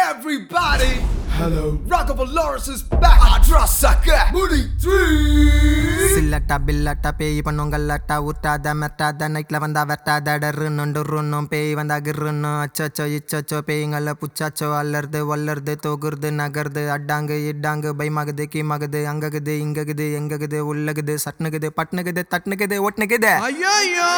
Everybody, hello. Rockable Lawrence is back. I trust sucker. Moody three. சில்லட்டா பில்லட்டா பேய் பண்ணுங்கல்லட்டா உட்டாத மெட்டாத நைட்ல வந்தா வெட்டாத டர்ருன்னும் டுர்ருன்னும் பேய் வந்தா கிர்ருன்னும் அச்சச்சோ இச்சச்சோ பேய்ங்கள புச்சாச்சோ அல்லறது வல்லறது தொகுறது நகருது அட்டாங்கு இட்டாங்கு பயமாகுது கீமாகுது அங்ககுது இங்ககுது எங்ககுது உள்ளகுது சட்னுகுது பட்னுகுது தட்னுகுது ஒட்னுகுது ஐயோ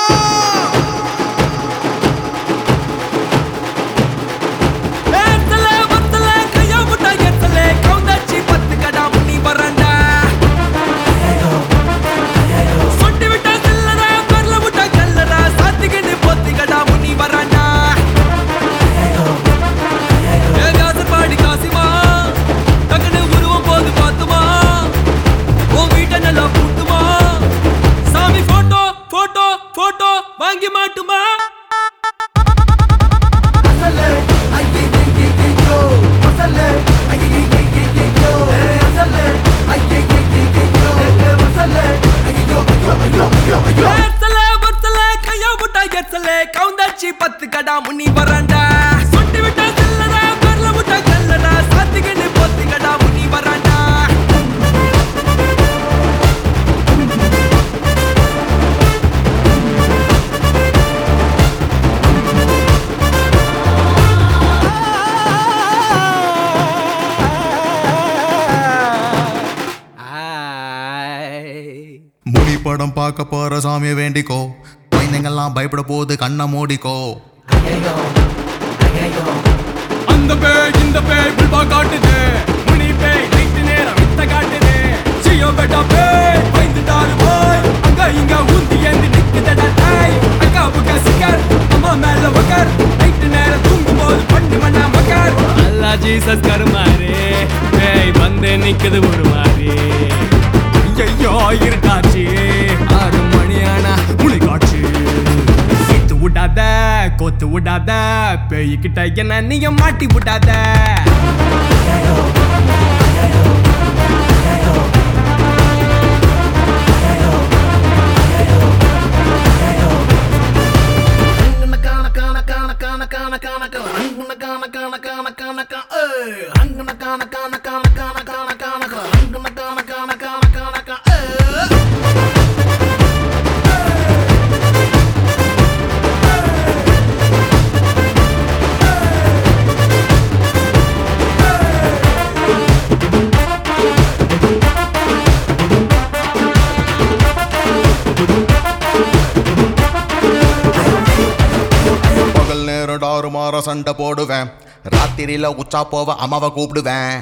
ஏத்தல வத்தல கையா முட்டா ஏத்தல கவுந்தாச்சி பத்து கடா முனி வரண்டா சொட்டி விட்டா செல்லடா பரல முட்டா கல்லடா சாத்திக்கிட்டு பொத்தி கடா முனி வரண்டா ஏ காசு பாடி காசிமா டக்குனு உருவம் போது பார்த்துமா உன் வீட்டை நல்லா பூட்டுமா சாமி போட்டோ போட்டோ போட்டோ வாங்கி மாட்டுமா ஏத்தல வத்தல கையா முட்டா ஏத்தல கவுந்தாச்சி பத்து கடா முனி வரண்டா சொட்டி விட்டா செல்லடா பரல முட்டா கல்லடா சாத்திக்கிட்டு பொத்தி கடா முனி வரண்டா முனி படம் பார்க்க போற சாமியை வேண்டிக்கோ குழந்தைங்கள்லாம் பயப்பட போகுது கண்ணை மூடிக்கோ அந்த பேய் இந்த பேய் புல்பா காட்டுது முனி பேய் நைட்டு நேரம் வித்த காட்டுது சியோ பெட்டா பேய் பயந்துட்டாரு போய் அங்க இங்க ஊந்தி ஏந்தி நிக்குதடா தாய் அக்கா புக்கா சிக்கர் அம்மா மேல வக்கர் நைட்டு நேரம் தூங்கும் போது பண்ணு மண்ணா மக்கர் அல்லா ஜீசஸ் கருமாரு பேய் வந்து நிக்குது ஒரு மாதிரி ஐயோ இருட்டாச்சு ஆறு மணி ஆனா முளை காட்சி சேர்த்து விடாத கோத்து விடாத பேய்கிட்ட என்ன நீங்க மாட்டி விடாத பகல் நேரம் டாறு மாற சண்டை போடுவேன் ராத்திரியில உச்சா போவ அம்மாவை கூப்பிடுவேன்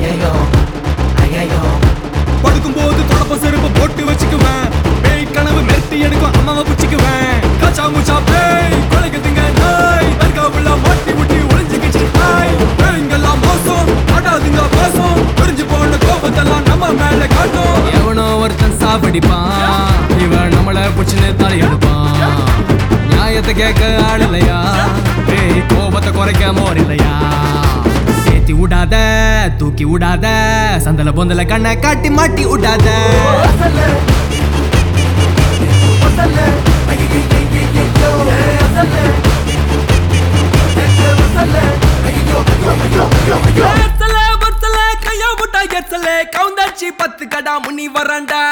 படுக்கும்போது தொடப்ப செருப்பு போட்டு வச்சுக்குவேன் பேய் கனவு மெருட்டி எடுக்கும் அம்மாவை பிடிச்சுக்குவேன் கச்சா முச்சா பேய் கொலைக்குதுங்க நாய் தற்காப்புல மாட்டி முட்டி ஒளிஞ்சுக்கிச்சு நாய் பேய்ங்கெல்லாம் மோசம் ஆடாதுங்க மோசம் புரிஞ்சு போன கோபத்தெல்லாம் நம்ம மேல காட்டும் எவனோ ஒருத்தன் சாப்பிடிப்பான் இவன் நம்மள பிடிச்சுன்னு தலையெடுப்பான் நியாயத்தை கேட்க ஆள் இல்லையா பேய் கோபத்தை குறைக்க மோர் இல்லையா ஏத்தி விடாத தூக்கி விடாத சந்தல பொந்தல கண்ணை காட்டி மாட்டி விடாத ஏத்தல பத்தல கையா முட்டா ஏத்தல கவுந்தாச்சி பத்து கடா முனி வரண்டா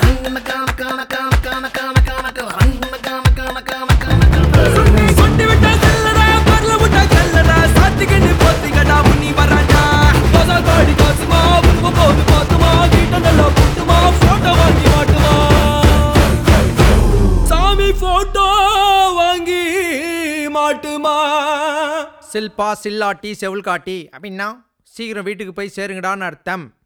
சொட்டி விட்டா செல்லடா பரல முட்டா கல்லடா சாத்திக்கிட்டு பொத்தி கடா முனி வரண்டா பசா காடி காசுமா உருவ போது பார்த்துமா கிட்ட நல்லா போட்டுமா போட்டோ வாங்கி மாட்டுமா சாமி போட்டோ வாங்கி மாட்டுமா சில்பா சில்லாட்டி செவுள் காட்டி அப்படின்னா சீக்கிரம் வீட்டுக்கு போய் சேருங்கடான்னு அர்த்தம்